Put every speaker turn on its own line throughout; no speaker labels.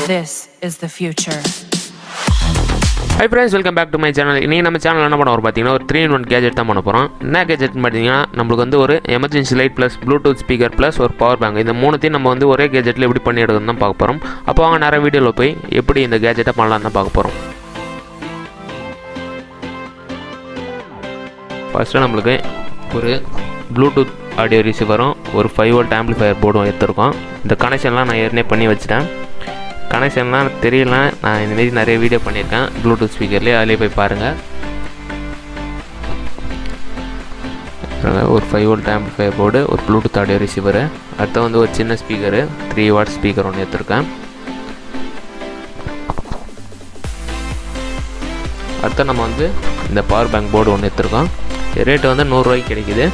This is the future.
Hi friends welcome back to my channel இன்றைக்கி நம்ம channel என்ன பண்ண போகிறோம் பார்த்தீங்கன்னா ஒரு த்ரீ இன் ஒன் கேஜெட் தான் பண்ண போகிறோம் என்ன கேஜெட்னு பார்த்தீங்கன்னா நம்மளுக்கு வந்து ஒரு emergency light plus Bluetooth speaker plus ஒரு பவர் பேங்க் இந்த மூணுத்தையும் நம்ம வந்து ஒரே கேஜெட்டில் எப்படி பண்ணி எடுக்கணும் தான் பார்க்க போகிறோம் அப்போ அவங்க நிறைய வீடியோவில் போய் எப்படி இந்த கேஜெட்டை பண்ணலாம் தான் பார்க்க போகிறோம் ஃபஸ்ட்டு நம்மளுக்கு ஒரு ப்ளூடூத் ஆடியோ ரிசீவரும் ஒரு ஃபைவ் வோல்ட் ஆம்ப்ளிஃபயர் போர்டும் எடுத்திருக்கோம் இந்த கனெக்ஷன்லாம் நான் ஏற்கனவே பண்ணி வச்சுட்டேன் கனெக்ஷன்லாம் தெரியல நான் இந்தமாரி நிறைய வீடியோ பண்ணியிருக்கேன் ப்ளூடூத் ஸ்பீக்கர்லேயே அதிலே போய் பாருங்கள் ஒரு ஃபைவ் வோல்ட் ஆம்ப்ளிஃபயர் போர்டு ஒரு ப்ளூடூத் ஆடியோ ரிசீவரு அடுத்து வந்து ஒரு சின்ன ஸ்பீக்கரு த்ரீ வாட் ஸ்பீக்கர் ஒன்று எடுத்திருக்கேன் அடுத்து நம்ம வந்து இந்த பவர் பேங்க் போர்டு ஒன்று எடுத்திருக்கோம் ரேட்டு வந்து நூறுரூவாய்க்கு கிடைக்குது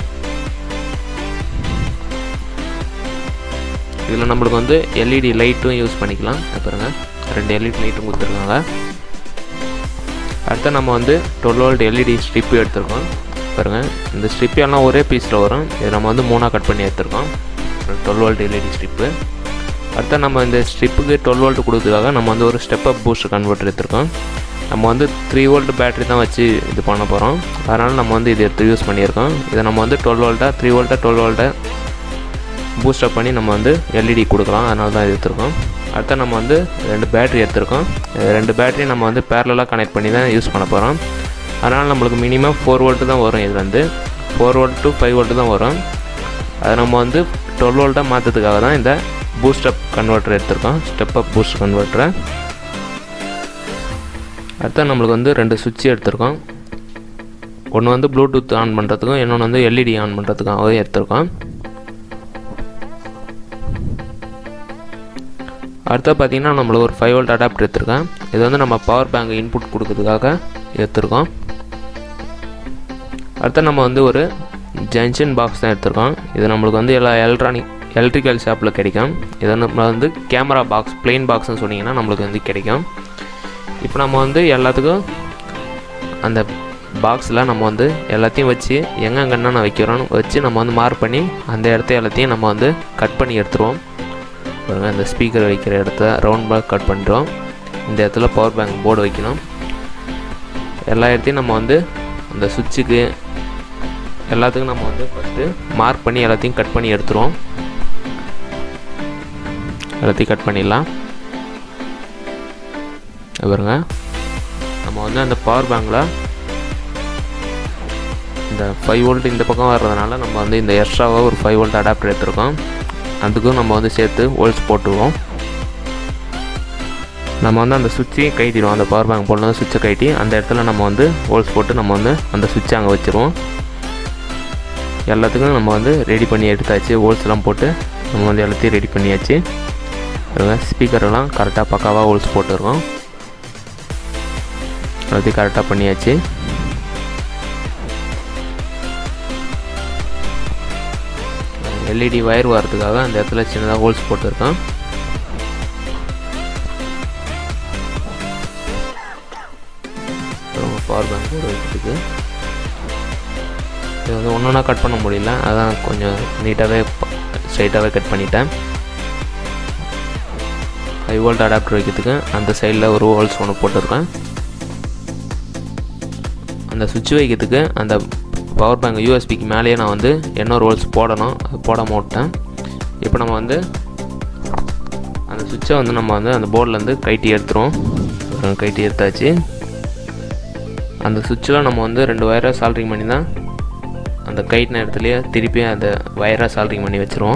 இதில் நம்மளுக்கு வந்து எல்இடி லைட்டும் யூஸ் பண்ணிக்கலாம் பாருங்க ரெண்டு எல்இடி லைட்டும் கொடுத்துருக்காங்க அடுத்து நம்ம வந்து டுவெல் வோல்ட் எல்இடி ஸ்ட்ரிப்பு எடுத்திருக்கோம் பாருங்கள் இந்த ஸ்ட்ரிப் எல்லாம் ஒரே பீஸில் வரும் இது நம்ம வந்து மூணாக கட் பண்ணி எடுத்திருக்கோம் டுவெல் வோல்ட் எல்இடி ஸ்ட்ரிப்பு அடுத்து நம்ம இந்த ஸ்ட்ரிப்புக்கு டுவெல் வோல்ட் கொடுத்ததுக்காக நம்ம வந்து ஒரு ஸ்டெப் அப் பூஸ்ட் கன்வெர்ட்டர் எடுத்திருக்கோம் நம்ம வந்து த்ரீ வோல்ட் பேட்டரி தான் வச்சு இது பண்ண போகிறோம் அதனால் நம்ம வந்து இது எடுத்து யூஸ் பண்ணியிருக்கோம் இதை நம்ம வந்து டுவெல் வோல்ட்டாக த்ரீ வோல்ட்டாக டுவெல் வோல்ட்டாக பூஸ்டப் பண்ணி நம்ம வந்து எல்இடி கொடுக்கலாம் அதனால தான் இது எடுத்திருக்கோம் அடுத்து நம்ம வந்து ரெண்டு பேட்ரி எடுத்திருக்கோம் இது ரெண்டு பேட்டரி நம்ம வந்து பேரலாக கனெக்ட் பண்ணி தான் யூஸ் பண்ண போகிறோம் அதனால் நம்மளுக்கு மினிமம் ஃபோர் வோல்ட்டு தான் வரும் இது வந்து four volt to five volt தான் வரும் அதை நம்ம வந்து டுவெல் வோல்ட்டாக மாற்றதுக்காக தான் இந்த பூஸ்டப் கன்வெர்ட்டர் எடுத்திருக்கோம் ஸ்டெப் அப் பூஸ்ட் கன்வெர்ட்டரை அடுத்து நம்மளுக்கு வந்து ரெண்டு சுவிட்ச் எடுத்திருக்கோம் ஒன்று வந்து ப்ளூடூத் ஆன் பண்ணுறதுக்கும் இன்னொன்று வந்து எல்இடி ஆன் பண்ணுறதுக்காகவும் எடுத்திருக்கோம் அடுத்து பார்த்தீங்கன்னா நம்மளுக்கு ஒரு ஃபைவ் வோல்ட் அடாப்டர் எடுத்திருக்கேன் இது வந்து நம்ம பவர் பேங்க் இன்புட் கொடுக்கறதுக்காக எடுத்திருக்கோம் அடுத்து நம்ம வந்து ஒரு ஜங்ஷன் பாக்ஸ் தான் எடுத்திருக்கோம் இது நம்மளுக்கு வந்து எல்லா எலக்ட்ரானிக் எலக்ட்ரிக்கல் ஷாப்பில் கிடைக்கும் இது நம்ம வந்து கேமரா பாக்ஸ் பிளெயின் பாக்ஸ்னு சொன்னிங்கன்னா நம்மளுக்கு வந்து கிடைக்கும் இப்போ நம்ம வந்து எல்லாத்துக்கும் அந்த பாக்ஸில் நம்ம வந்து எல்லாத்தையும் வச்சு எங்கெங்கன்னா வைக்கிறோம் வச்சு நம்ம வந்து மார்க் பண்ணி அந்த இடத்த எல்லாத்தையும் நம்ம வந்து கட் பண்ணி எடுத்துருவோம் பாருங்க இந்த ஸ்பீக்கர் வைக்கிற இடத்த ரவுண்ட் பாக் கட் பண்ணுறோம் இந்த இடத்துல பவர் பேங்க் போர்டு வைக்கணும் எல்லா இடத்தையும் நம்ம வந்து அந்த சுவிட்சுக்கு எல்லாத்துக்கும் நம்ம வந்து ஃபஸ்ட்டு மார்க் பண்ணி எல்லாத்தையும் கட் பண்ணி எடுத்துருவோம் எல்லாத்தையும் கட் பண்ணிடலாம் பாருங்க நம்ம வந்து அந்த பவர் பேங்கில் இந்த ஃபைவ் வோல்ட் இந்த பக்கம் வர்றதுனால நம்ம வந்து இந்த எக்ஸ்ட்ராவாக ஒரு ஃபைவ் வோல்ட் அடாப்டர் எடுத்திருக்கோம் அதுக்கும் நம்ம வந்து சேர்த்து ஹோல்ஸ் போட்டுருவோம் நம்ம வந்து அந்த சுவிட்சையும் கைட்டிடுவோம் அந்த பவர் பேங்க் போடலாம் சுவிட்சை கைட்டி அந்த இடத்துல நம்ம வந்து ஹோல்ஸ் போட்டு நம்ம வந்து அந்த சுவிட்சை அங்கே வச்சுருவோம் எல்லாத்துக்கும் நம்ம வந்து ரெடி பண்ணி எடுத்தாச்சு ஹோல்ஸ்லாம் போட்டு நம்ம வந்து எல்லாத்தையும் ரெடி பண்ணியாச்சு ஸ்பீக்கரெல்லாம் கரெக்டாக பக்காவாக ஹோல்ஸ் போட்டுருக்கோம் எல்லாத்தையும் கரெக்டாக பண்ணியாச்சு எல்இடி ஒயர் வரதுக்காக அந்த இடத்துல சின்னதாக ஹோல்ஸ் போட்டிருக்கேன் பவர் பேங்க் ஒரு வைக்கிறதுக்கு இது வந்து ஒன்று ஒன்றா கட் பண்ண முடியல அதான் கொஞ்சம் நீட்டாகவே ஸ்ட்ரைட்டாகவே கட் பண்ணிட்டேன் ஹை வோல்ட் அடாப்டர் வைக்கிறதுக்கு அந்த சைடில் ஒரு ஹோல்ஸ் ஒன்று போட்டிருக்கேன் அந்த சுவிட்ச் வைக்கிறதுக்கு அந்த பவர் பேங்க் யூஎஸ்பிக்கு மேலேயே நான் வந்து இன்னொரு ரோல்ஸ் போடணும் அது போடாம விட்டேன் இப்போ நம்ம வந்து அந்த சுவிட்சை வந்து நம்ம வந்து அந்த போர்ட்லேருந்து கைட்டி எடுத்துருவோம் கைட்டி எடுத்தாச்சு அந்த சுவிட்சில் நம்ம வந்து ரெண்டு வயரை சால்ட்ரிங் பண்ணி தான் அந்த கைட்டின இடத்துலையே திருப்பி அந்த வயரை சால்ட்ரிங் பண்ணி வச்சுருவோம்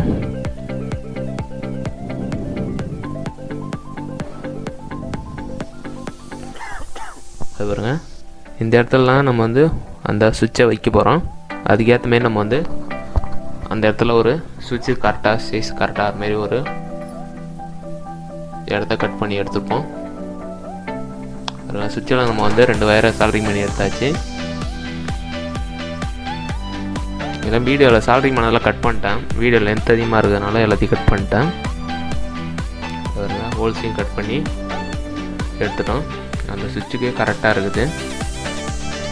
அது பாருங்க இந்த இடத்துலலாம் நம்ம வந்து அந்த சுவிட்சை வைக்க போகிறோம் அதுக்கேற்ற மாரி நம்ம வந்து அந்த இடத்துல ஒரு சுவிட்சு கரெக்டாக சைஸ் கரெக்டாக அது மாரி ஒரு இடத்த கட் பண்ணி எடுத்துப்போம் சுவிட்சில் நம்ம வந்து ரெண்டு வயரை சால்ட்ரிங் பண்ணி எடுத்தாச்சு இதெல்லாம் வீடியோவில் சால்ட்ரிங் பண்ணதெல்லாம் கட் பண்ணிட்டேன் வீடியோ லென்த் அதிகமாக இருக்கிறதுனால எல்லாத்தையும் கட் பண்ணிட்டேன் ஹோல்ஸையும் கட் பண்ணி எடுத்துட்டோம் அந்த சுவிட்சுக்கு கரெக்டாக இருக்குது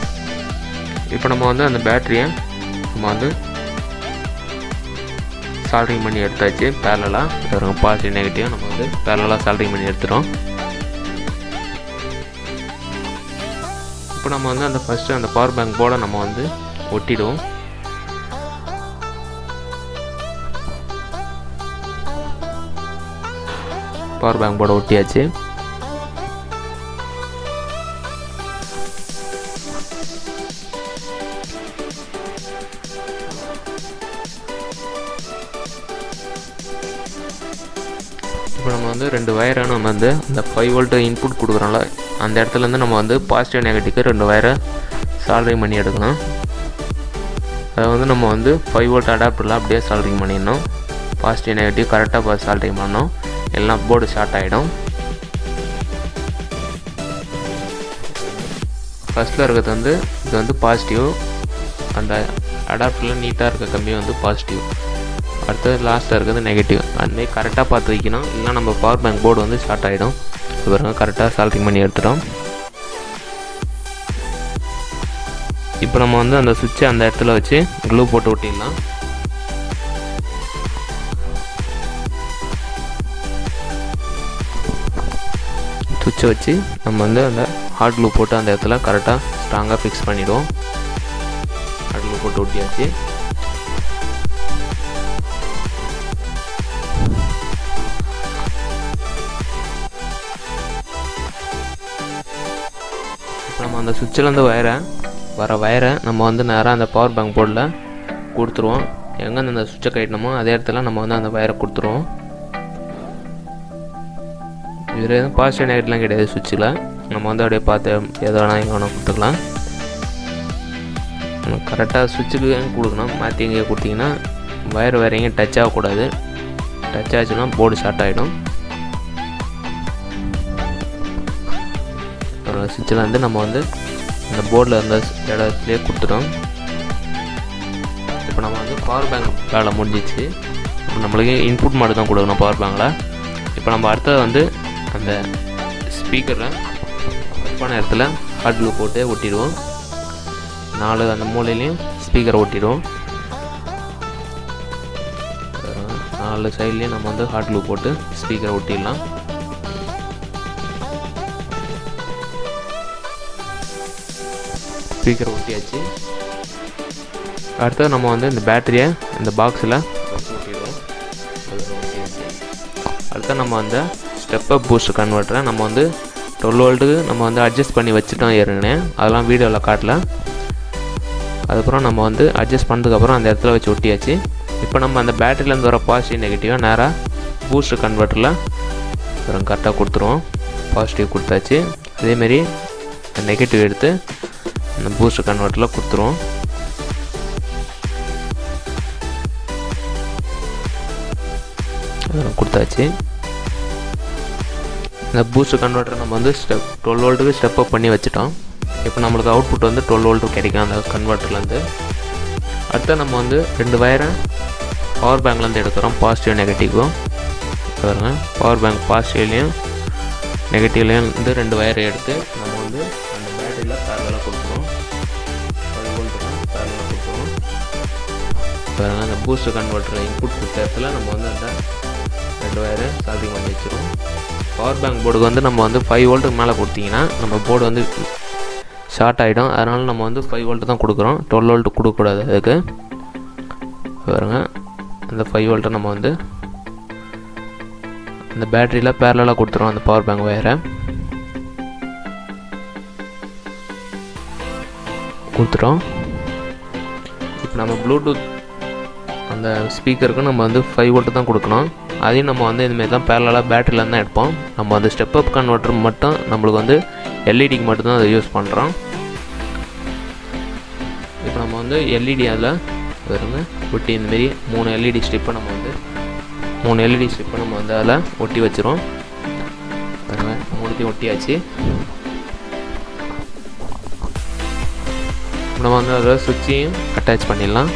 இப்போ நம்ம வந்து அந்த பேட்டரியை நம்ம வந்து சால்ட்ரிங் பண்ணி எடுத்தாச்சு பேரலாக பாருங்க பாசிட்டிவ் நெகட்டிவ் நம்ம வந்து பேரலாக சால்ட்ரிங் பண்ணி எடுத்துட்டோம் இப்போ நம்ம வந்து அந்த ஃபஸ்ட்டு அந்த பவர் பேங்க் போர்டை நம்ம வந்து ஒட்டிடுவோம் பவர் பேங்க் போர்டை ஒட்டியாச்சு இப்போ நம்ம வந்து ரெண்டு வயரை நம்ம வந்து இந்த ஃபைவ் வோல்ட்டு இன்புட் கொடுக்குறோம்ல அந்த இடத்துலேருந்து நம்ம வந்து பாசிட்டிவ் நெகட்டிவ்க்கு ரெண்டு வயரை சால்ரிங் பண்ணி எடுக்கணும் அதை வந்து நம்ம வந்து ஃபைவ் வோல்ட் அடாப்டரில் அப்படியே சால்ரிங் பண்ணிடணும் பாசிட்டிவ் நெகட்டிவ் கரெக்டாக சால்ரிங் பண்ணணும் எல்லாம் போர்டு ஷார்ட் ஆகிடும் ஃபஸ்ட்டில் இருக்கிறது வந்து இது வந்து பாசிட்டிவ் அந்த அடாப்டரில் நீட்டாக இருக்க கம்பி வந்து பாசிட்டிவ் அடுத்தது லாஸ்ட்டாக இருக்கிறது நெகட்டிவ் அதுமாரி கரெக்டாக பார்த்து வைக்கணும் இல்லை நம்ம பவர் பேங்க் போர்டு வந்து ஸ்டார்ட் ஆகிடும் பாருங்க கரெக்டாக சால்ட்டிங் பண்ணி எடுத்துட்டோம் இப்போ நம்ம வந்து அந்த சுவிட்சை அந்த இடத்துல வச்சு க்ளூ போட்டு ஒட்டிடலாம் சுவிட்சை வச்சு நம்ம வந்து அந்த ஹாட் க்ளூ போட்டு அந்த இடத்துல கரெக்டாக ஸ்ட்ராங்காக ஃபிக்ஸ் பண்ணிவிடுவோம் ஹாட் க்ளூ போட்டு ஒட்டியாச்சு இப்போ நம்ம அந்த சுவிட்சிலேருந்து வயரை வர வயரை நம்ம வந்து நேராக அந்த பவர் பேங்க் போர்டில் கொடுத்துருவோம் எங்கே அந்த சுவிட்சை கட்டணுமோ அதே இடத்துல நம்ம வந்து அந்த வயரை கொடுத்துருவோம் இதில் எதுவும் பாசிட்டிவ் நெகட்டிவ்லாம் கிடையாது சுவிட்சில் நம்ம வந்து அப்படியே பார்த்து எது வேணால் எங்கே வேணால் கொடுத்துக்கலாம் நம்ம கரெக்டாக சுவிட்சுக்கு கொடுக்கணும் மாற்றி எங்கேயோ கொடுத்தீங்கன்னா வயர் வேறு எங்கேயும் டச் ஆகக்கூடாது டச் ஆச்சுன்னா போர்டு ஷார்ட் ஆகிடும் சுவிட்சில் வந்து நம்ம வந்து அந்த போர்டில் இருந்த இடத்துலேயே கொடுத்துட்டோம் இப்போ நம்ம வந்து பவர் பேங்க் வேலை முடிஞ்சிச்சு இப்போ நம்மளுக்கு இன்புட் மட்டும் தான் கொடுக்கணும் பவர் பேங்கில் இப்போ நம்ம அடுத்தது வந்து அந்த ஸ்பீக்கரில் ஒப்பான இடத்துல ஹாட் க்ளூ போட்டு ஒட்டிடுவோம் நாலு அந்த மூலையிலையும் ஸ்பீக்கரை ஒட்டிடுவோம் நாலு சைட்லேயும் நம்ம வந்து ஹாட் க்ளூ போட்டு ஸ்பீக்கரை ஒட்டிடலாம் ஸ்பீக்கர் ஒட்டியாச்சு அடுத்தது நம்ம வந்து இந்த பேட்டரியை இந்த பாக்ஸில் ஒட்டிடுவோம் அடுத்து நம்ம வந்து ஸ்டெப் அப் பூஸ்ட் கன்வெர்ட்டரை நம்ம வந்து டுவெல் வோல்ட்டுக்கு நம்ம வந்து அட்ஜஸ்ட் பண்ணி வச்சுட்டோம் ஏற்கனவே அதெல்லாம் வீடியோவில் காட்டல அதுக்கப்புறம் நம்ம வந்து அட்ஜஸ்ட் பண்ணதுக்கப்புறம் அந்த இடத்துல வச்சு ஒட்டியாச்சு இப்போ நம்ம அந்த பேட்டரியிலேருந்து வர பாசிட்டிவ் நெகட்டிவாக நேராக பூஸ்ட் கன்வெர்ட்டரில் கரெக்டாக கொடுத்துருவோம் பாசிட்டிவ் கொடுத்தாச்சு அதேமாரி நெகட்டிவ் எடுத்து இந்த பூஸ்ட் கன்வெர்ட்டரில் கொடுத்துருவோம் கொடுத்தாச்சு இந்த பூஸ்ட் கன்வெர்ட்டர் நம்ம வந்து ஸ்டெப் டுவெல் வோல்ட்டுக்கு ஸ்டெப் அப் பண்ணி வச்சுட்டோம் இப்போ நம்மளுக்கு அவுட்புட் வந்து டுவெல் வோல்ட்டு கிடைக்கும் அந்த கன்வெர்ட்டர்லேருந்து அடுத்து நம்ம வந்து ரெண்டு வயரை பவர் பேங்க்லேருந்து எடுக்கிறோம் பாசிட்டிவ் நெகட்டிவும் பாருங்க பவர் பேங்க் பாசிட்டிவ்லேயும் நெகட்டிவ்லேயும் வந்து ரெண்டு வயரை எடுத்து நம்ம வந்து அந்த பேட்டரியில் பேரலாக கொடுத்துருவோம் டுவெல் வோல்ட்டுனா பேரலாக கொடுத்துருவோம் பாருங்க அந்த பூஸ்ட் கன்வெர்ட்டர் இன்புட் கொடுத்த இடத்துல நம்ம வந்து அந்த ரெண்டு வயரை சால்டிங் பண்ணி வச்சுருவோம் பவர் பேங்க் போர்டுக்கு வந்து நம்ம வந்து ஃபைவ் வோல்ட்டுக்கு மேலே கொடுத்தீங்கன்னா நம்ம போர்டு வந்து ஷார்ட் ஆகிடும் அதனால் நம்ம வந்து ஃபைவ் வோல்ட்டு தான் கொடுக்குறோம் டுவெல் வோல்ட்டு கொடுக்கக்கூடாது அதுக்கு பாருங்க அந்த ஃபைவ் வோல்ட்டை நம்ம வந்து அந்த பேட்டரியில் பேரலாக கொடுத்துருவோம் அந்த பவர் பேங்க் வயரை கொடுத்துட்டோம் இப்போ நம்ம ப்ளூடூத் அந்த ஸ்பீக்கருக்கு நம்ம வந்து ஃபைவ் வோல்ட்டு தான் கொடுக்கணும் அதையும் நம்ம வந்து இதுமாரி தான் பேரலாக பேட்டரியில் தான் எடுப்போம் நம்ம அந்த ஸ்டெப் அப் கன்வெர்ட்டர் மட்டும் நம்மளுக்கு வந்து எல்இடிக்கு மட்டும்தான் அதை யூஸ் பண்ணுறோம் இப்போ நம்ம வந்து எல்இடி அதில் வருங்க ஒட்டி இந்தமாரி மூணு எல்இடி ஸ்ட்ரிப்பை நம்ம வந்து மூணு எல்இடி ஸ்ட்ரிப்பை நம்ம வந்து அதில் ஒட்டி வச்சிரும் பாருங்க மூணுத்தையும் ஒட்டியாச்சு நம்ம வந்து அதில் சுவிட்சையும் அட்டாச் பண்ணிடலாம்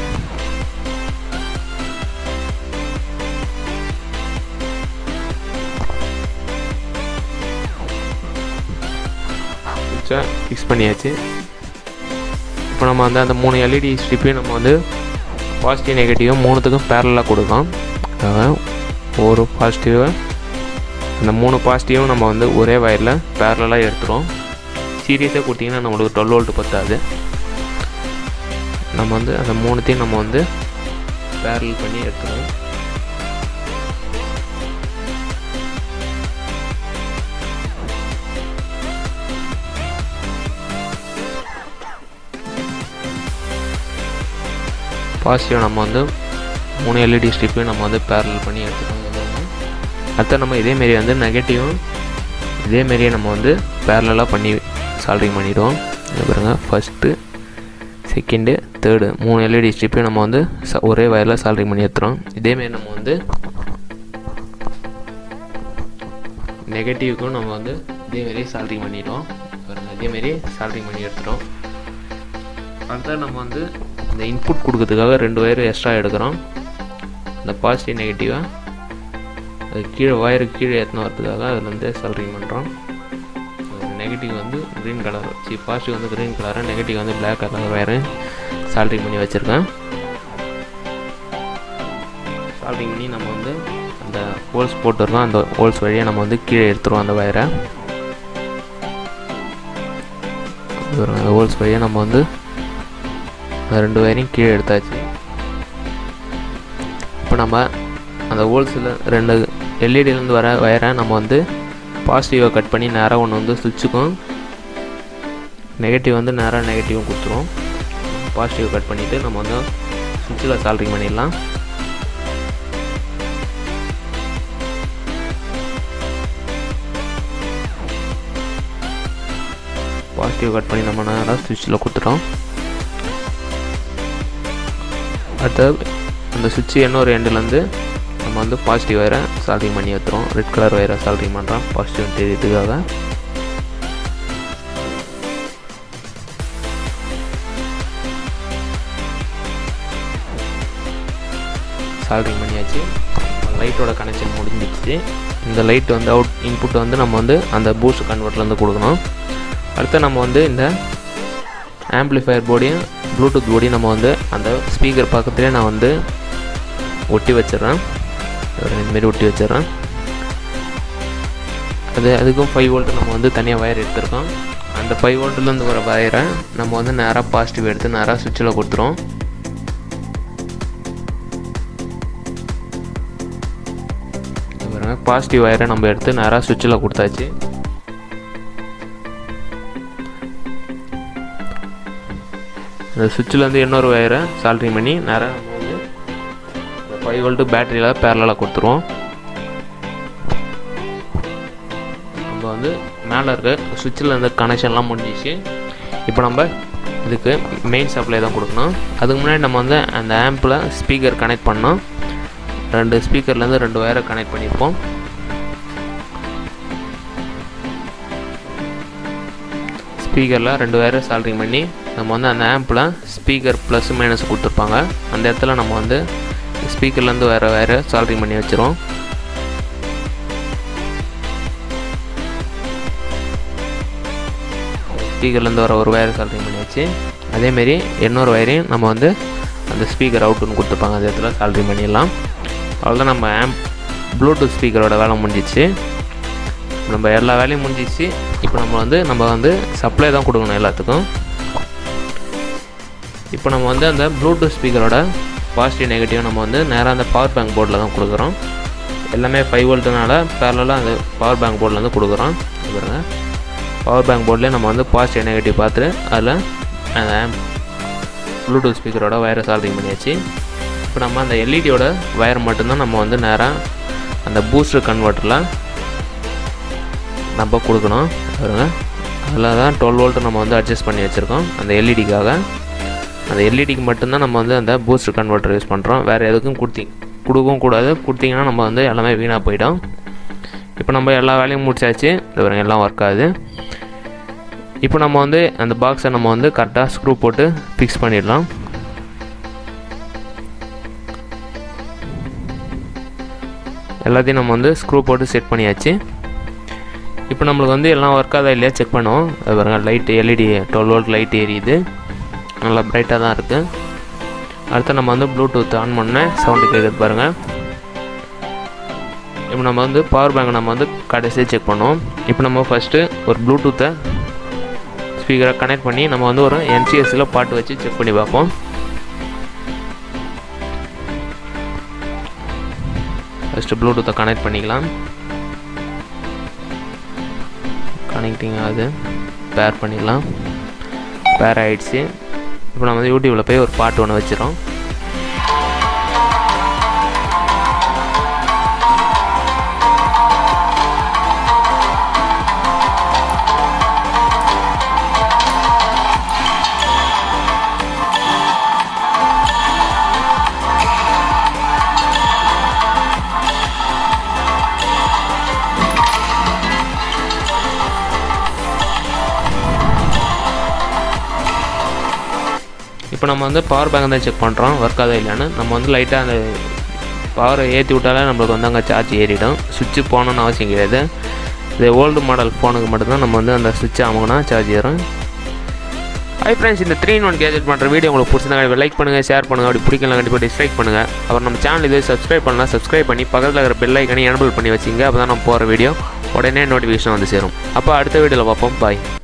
சுவிட்சை ஃபிக்ஸ் பண்ணியாச்சு இப்போ நம்ம வந்து அந்த மூணு எல்இடி ஸ்ட்ரிப்பையும் நம்ம வந்து பாசிட்டிவ் நெகட்டிவும் மூணுத்துக்கும் பேரலாக கொடுக்கும் ஒரு பாசிட்டிவை அந்த மூணு பாசிட்டிவும் நம்ம வந்து ஒரே வயரில் பேரலாக எடுத்துரும் சீரியஸாக கொடுத்தீங்கன்னா நம்மளுக்கு டுவெல் வோல்ட் பத்தாது நம்ம வந்து அந்த மூணுத்தையும் நம்ம வந்து பேரல் பண்ணி எடுத்துருவோம் பாசிட்டிவ் நம்ம வந்து மூணு எல்இடி ஸ்ட்ரிப்பையும் நம்ம வந்து பேரல் பண்ணி எடுத்துக்கோங்க அடுத்து நம்ம இதேமாரி வந்து நெகட்டிவும் இதேமாரியே நம்ம வந்து பேரலாக பண்ணி சால்ட்ரிங் பண்ணிவிடுவோம் பாருங்க ஃபஸ்ட்டு செகண்டு தேர்டு மூணு எல்இடி ஸ்ட்ரிப்பையும் நம்ம வந்து ச ஒரே வயரில் சால்ட்ரிங் பண்ணி எடுத்துகிறோம் இதேமாரி நம்ம வந்து நெகட்டிவ்க்கும் நம்ம வந்து இதேமாரி சால்ட்ரிங் பண்ணிட்டோம் பாருங்கள் இதேமாரி சால்ட்ரிங் பண்ணி எடுத்துட்டோம் அடுத்தது நம்ம வந்து இந்த இன்புட் கொடுக்கறதுக்காக ரெண்டு ஒயர் எக்ஸ்ட்ரா எடுக்கிறோம் இந்த பாசிட்டிவ் நெகட்டிவாக அது கீழே ஒயருக்கு கீழே ஏற்றின வரதுக்காக அதில் வந்து சால்ட்ரிங் பண்ணுறோம் நெகட்டிவ் வந்து க்ரீன் கலர் சி பாசிட்டிவ் வந்து க்ரீன் கலரு நெகட்டிவ் வந்து பிளாக் கலர் வேறு சால்ட்ரிங் பண்ணி வச்சுருக்கேன் சால்ட்ரிங் பண்ணி நம்ம வந்து அந்த ஹோல்ஸ் போட்டுருக்கோம் அந்த ஹோல்ஸ் வழியாக நம்ம வந்து கீழே எடுத்துருவோம் அந்த வயரை அந்த ஹோல்ஸ் வழியாக நம்ம வந்து அந்த ரெண்டு வயரையும் கீழே எடுத்தாச்சு இப்போ நம்ம அந்த ஹோல்ஸில் ரெண்டு எல்இடிலேருந்து வர வயரை நம்ம வந்து பாசிட்டிவை கட் பண்ணி நேராக ஒன்று வந்து சுவிட்சுக்கும் நெகட்டிவ் வந்து நேராக நெகட்டிவும் கொடுத்துருவோம் பாசிட்டிவ் கட் பண்ணிவிட்டு நம்ம வந்து சுவிட்சில் சால்ட்ரிங் பண்ணிடலாம் பாசிட்டிவ் கட் பண்ணி நம்ம நேராக சுவிட்சில் கொடுத்துட்டோம் அடுத்து அந்த சுவிட்சு இன்னொரு எண்டுலேருந்து நம்ம வந்து பாசிட்டிவ் வயரை சால்ட்ரிங் பண்ணி வைத்துறோம் ரெட் கலர் வயரை சால்ட்ரிங் பண்ணுறோம் பாசிட்டிவ் தெரியறதுக்காக சால்ட்ரிங் பண்ணியாச்சு லைட்டோட கனெக்ஷன் முடிஞ்சிடுச்சு இந்த லைட் வந்து அவுட் இன்புட் வந்து நம்ம வந்து அந்த பூஸ்ட் கன்வெர்ட்லேருந்து கொடுக்கணும் அடுத்து நம்ம வந்து இந்த ஆம்ப்ளிஃபயர் போர்டையும் ப்ளூடூத் போர்டையும் நம்ம வந்து அந்த ஸ்பீக்கர் பக்கத்துலேயே நான் வந்து ஒட்டி வச்சிடுறேன் இந்தமாரி ஒட்டி வச்சிடுறேன் அது அதுக்கும் ஃபைவ் வோல்ட் நம்ம வந்து தனியாக வயர் எடுத்திருக்கோம் அந்த ஃபைவ் வோல்ட்லேருந்து வர வயரை நம்ம வந்து நேராக பாசிட்டிவ் எடுத்து நேராக சுவிட்சில் கொடுத்துருவோம் பாசிட்டிவ் வயரை நம்ம எடுத்து நேராக சுவிட்சில் கொடுத்தாச்சு இந்த சுவிட்சிலேருந்து இன்னொரு வயரை சால்ட்ரிங் பண்ணி நேராக நம்ம வந்து இந்த ஃபைவ் வோல்ட்டு பேட்டரியில் பேரலாக கொடுத்துருவோம் நம்ம வந்து மேலே இருக்க சுவிட்சில் இருந்த கனெக்ஷன்லாம் முடிஞ்சிச்சு இப்போ நம்ம இதுக்கு மெயின் சப்ளை தான் கொடுக்கணும் அதுக்கு முன்னாடி நம்ம வந்து அந்த ஆம்பில் ஸ்பீக்கர் கனெக்ட் பண்ணோம் ரெண்டு ஸ்பீக்கர்லேருந்து ரெண்டு வயரை கனெக்ட் பண்ணியிருப்போம் ஸ்பீக்கரில் ரெண்டு வயரை சால்ட்ரிங் பண்ணி நம்ம வந்து அந்த ஆம்பில் ஸ்பீக்கர் ப்ளஸ் மைனஸ் கொடுத்துருப்பாங்க அந்த இடத்துல நம்ம வந்து ஸ்பீக்கர்லேருந்து வேறு வேறு சால்ட்ரிங் பண்ணி வச்சுருவோம் ஸ்பீக்கர்லேருந்து வர ஒரு வயரை சால்ட்ரிங் பண்ணி வச்சு அதேமாரி இன்னொரு வயரையும் நம்ம வந்து அந்த ஸ்பீக்கர் அவுட்டுன்னு கொடுத்துருப்பாங்க அந்த இடத்துல சால்ட்ரிங் பண்ணிடலாம் அவ்வளோதான் நம்ம ஆம்ப் ப்ளூடூத் ஸ்பீக்கரோட வேலை முடிஞ்சிச்சு நம்ம எல்லா வேலையும் முடிஞ்சிச்சு இப்போ நம்ம வந்து நம்ம வந்து சப்ளை தான் கொடுக்கணும் எல்லாத்துக்கும் இப்போ நம்ம வந்து அந்த ப்ளூடூத் ஸ்பீக்கரோட பாசிட்டிவ் நெகட்டிவ் நம்ம வந்து நேராக அந்த பவர் பேங்க் போர்டில் தான் கொடுக்குறோம் எல்லாமே ஃபைவ் வோல்ட்டுனால பேரலாக அந்த பவர் பேங்க் போர்டில் கொடுக்குறோம் பாருங்க பவர் பேங்க் போர்ட்லேயே நம்ம வந்து பாசிட்டிவ் நெகட்டிவ் பார்த்துட்டு அதில் அந்த ப்ளூடூத் ஸ்பீக்கரோட வயரை சால்விங் பண்ணியாச்சு இப்போ நம்ம அந்த எல்இடியோட வயர் மட்டும்தான் நம்ம வந்து நேராக அந்த பூஸ்டர் கன்வெர்ட்டரில் நம்ம கொடுக்கணும் பாருங்க அதில் தான் டுவெல் வோல்ட்டு நம்ம வந்து அட்ஜஸ்ட் பண்ணி வச்சுருக்கோம் அந்த எல்இடிக்காக அந்த எல்இடிக்கு மட்டும்தான் நம்ம வந்து அந்த பூஸ்டர் கன்வெர்ட்டர் யூஸ் பண்ணுறோம் வேறு எதுக்கும் கொடுத்தி கொடுக்கவும் கூடாது கொடுத்தீங்கன்னா நம்ம வந்து எல்லாமே வீணாக போயிடும் இப்போ நம்ம எல்லா வேலையும் முடிச்சாச்சு இது பாருங்க எல்லாம் ஒர்க் ஆகுது இப்போ நம்ம வந்து அந்த பாக்ஸை நம்ம வந்து கரெக்டாக ஸ்க்ரூ போட்டு ஃபிக்ஸ் பண்ணிடலாம் எல்லாத்தையும் நம்ம வந்து ஸ்க்ரூ போட்டு செட் பண்ணியாச்சு இப்போ நம்மளுக்கு வந்து எல்லாம் ஒர்க் ஆகுதா இல்லையா செக் பண்ணுவோம் அது பாருங்கள் light LED twelve volt light எரியுது நல்லா பிரைட்டாக தான் இருக்குது அடுத்து நம்ம வந்து ப்ளூடூத் ஆன் பண்ண சவுண்டு கேட்குறது பாருங்கள் இப்போ நம்ம வந்து பவர் பேங்க் நம்ம வந்து கடைசியாக செக் பண்ணுவோம் இப்போ நம்ம ஃபஸ்ட்டு ஒரு ப்ளூடூத்தை ஸ்பீக்கரை கனெக்ட் பண்ணி நம்ம வந்து ஒரு என்சிஎஸ்சில் பாட்டு வச்சு செக் பண்ணி பார்ப்போம் ஃபஸ்ட்டு ப்ளூடூத்தை கனெக்ட் பண்ணிக்கலாம் கனெக்டிங் ஆகுது பேர் பண்ணிடலாம் பேர் ஆகிடுச்சு இப்போ நம்ம வந்து யூடியூப்பில் போய் ஒரு பாட்டு ஒன்று வச்சிடறோம் இப்போ நம்ம வந்து பவர் பேங்க் தான் செக் பண்ணுறோம் ஒர்க் ஆகுதா இல்லையான்னு நம்ம வந்து லைட்டாக அந்த பவரை ஏற்றி விட்டாலே நம்மளுக்கு வந்து அங்கே சார்ஜ் ஏறிடும் சுவிட்சு போகணுன்னு அவசியம் கிடையாது இது ஓல்டு மாடல் ஃபோனுக்கு மட்டும்தான் நம்ம வந்து அந்த சுவிட்ச் அமுங்கினா சார்ஜ் ஏறும் ஹை ஃப்ரெண்ட்ஸ் இந்த த்ரீ ஒன் கேஜெட் பண்ணுற வீடியோ உங்களுக்கு பிடிச்சிருந்தா லைக் பண்ணுங்கள் ஷேர் பண்ணுங்கள் அப்படி பிடிக்கலாம் கண்டிப்பாக டிஸ்லைக் பண்ணுங்கள் அப்புறம் நம்ம சேனல் இது சப்ஸ்கிரைப் பண்ணலாம் சப்ஸ்கிரைப் பண்ணி பக்கத்தில் இருக்கிற பெல் ஐக்கனை எனபிள் பண்ணி வச்சிங்க அப்போ தான் நம்ம போகிற வீடியோ உடனே நோட்டிஃபிகேஷன் வந்து சேரும் அப்போ அடுத்த வீடியோவில் பார்ப்போம் பாய்